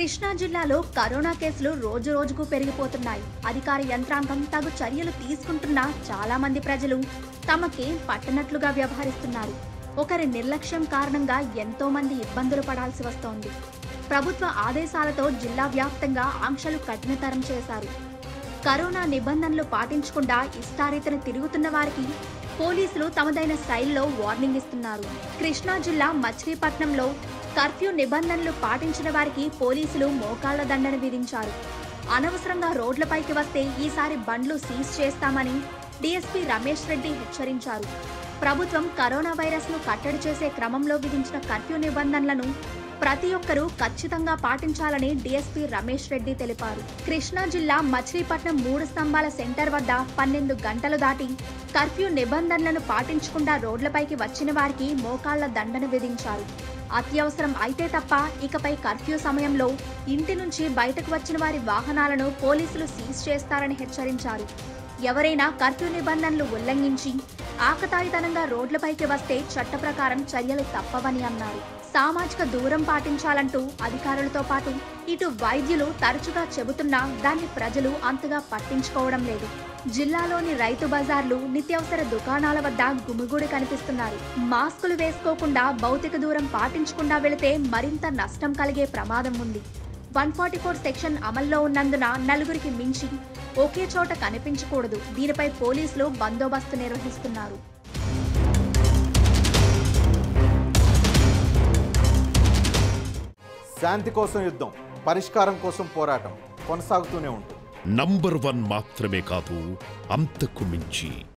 కృష్ణా జిల్లాలో కరోనా కేసులు రోజు రోజుకు పెరిగిపోతున్నాయి అధికార యంత్రాంగం తగు చర్యలు తీసుకుంటున్నా చాలా మంది ప్రజలు తమకేం పట్టనట్లుగా వ్యవహరిస్తున్నారు ఒకరి నిర్లక్ష్యం కారణంగా ఎంతో మంది ఇబ్బందులు పడాల్సి వస్తోంది ప్రభుత్వ ఆదేశాలతో జిల్లా వ్యాప్తంగా ఆంక్షలు కఠినతరం చేశారు కరోనా నిబంధనలు పాటించకుండా ఇష్టారీతన తిరుగుతున్న వారికి పోలీసులు తమదైన స్టైల్లో వార్నింగ్ ఇస్తున్నారు కృష్ణా జిల్లా మచిలీపట్నంలో కర్ఫ్యూ నిబంధనలు పాటించిన వారికి పోలీసులు మోకాళ్ల దండన విధించారు అనవసరంగా రోడ్లపైకి వస్తే ఈసారి బండ్లు సీజ్ చేస్తామని డీఎస్పీ రమేష్ రెడ్డి హెచ్చరించారు ప్రభుత్వం కరోనా వైరస్ ను కట్టడి చేసే క్రమంలో విధించిన కర్ఫ్యూ నిబంధనలను ప్రతి ఒక్కరూ ఖచ్చితంగా పాటించాలని డీఎస్పీ రమేష్ రెడ్డి తెలిపారు కృష్ణా జిల్లా మచిలీపట్నం మూడు స్తంభాల సెంటర్ వద్ద పన్నెండు గంటలు దాటి కర్ఫ్యూ నిబంధనలను పాటించకుండా రోడ్లపైకి వచ్చిన వారికి మోకాళ్ల దండన విధించారు అత్యవసరం అయితే తప్ప ఇకపై కర్ఫ్యూ సమయంలో ఇంటి నుంచి బయటకు వచ్చిన వారి వాహనాలను పోలీసులు సీజ్ చేస్తారని హెచ్చరించారు ఎవరైనా కర్ఫ్యూ నిబంధనలు ఉల్లంఘించి ఆకతాయితనంగా రోడ్లపైకి వస్తే చట్ట ప్రకారం చర్యలు తప్పవని అన్నారు సామాజిక దూరం పాటించాలంటూ అధికారులతో పాటు ఇటు వైద్యులు తరచుగా చెబుతున్నా దాన్ని ప్రజలు అంతగా పట్టించుకోవడం లేదు జిల్లాలోని రైతు బజార్లు నిత్యావసర దుకాణాల వద్ద గుమిగూడి కనిపిస్తున్నారు మాస్కులు వేసుకోకుండా భౌతిక దూరం పాటించకుండా వెళితే మరింత నష్టం కలిగే ప్రమాదం ఉంది వన్ ఫార్టీ ఫోర్ సెక్షన్ అమల్లో ఉన్నందున నలుగురికి మించి ఒకే చోట కనిపించకూడదు దీనిపై పోలీసులు బందోబస్తు నిర్వహిస్తున్నారు శాంతి కోసం యుద్ధం పరిష్కారం కోసం పోరాటం కొనసాగుతూనే ఉంటుంది నంబర్ వన్ మాత్రమే కాదు అంతకు మించి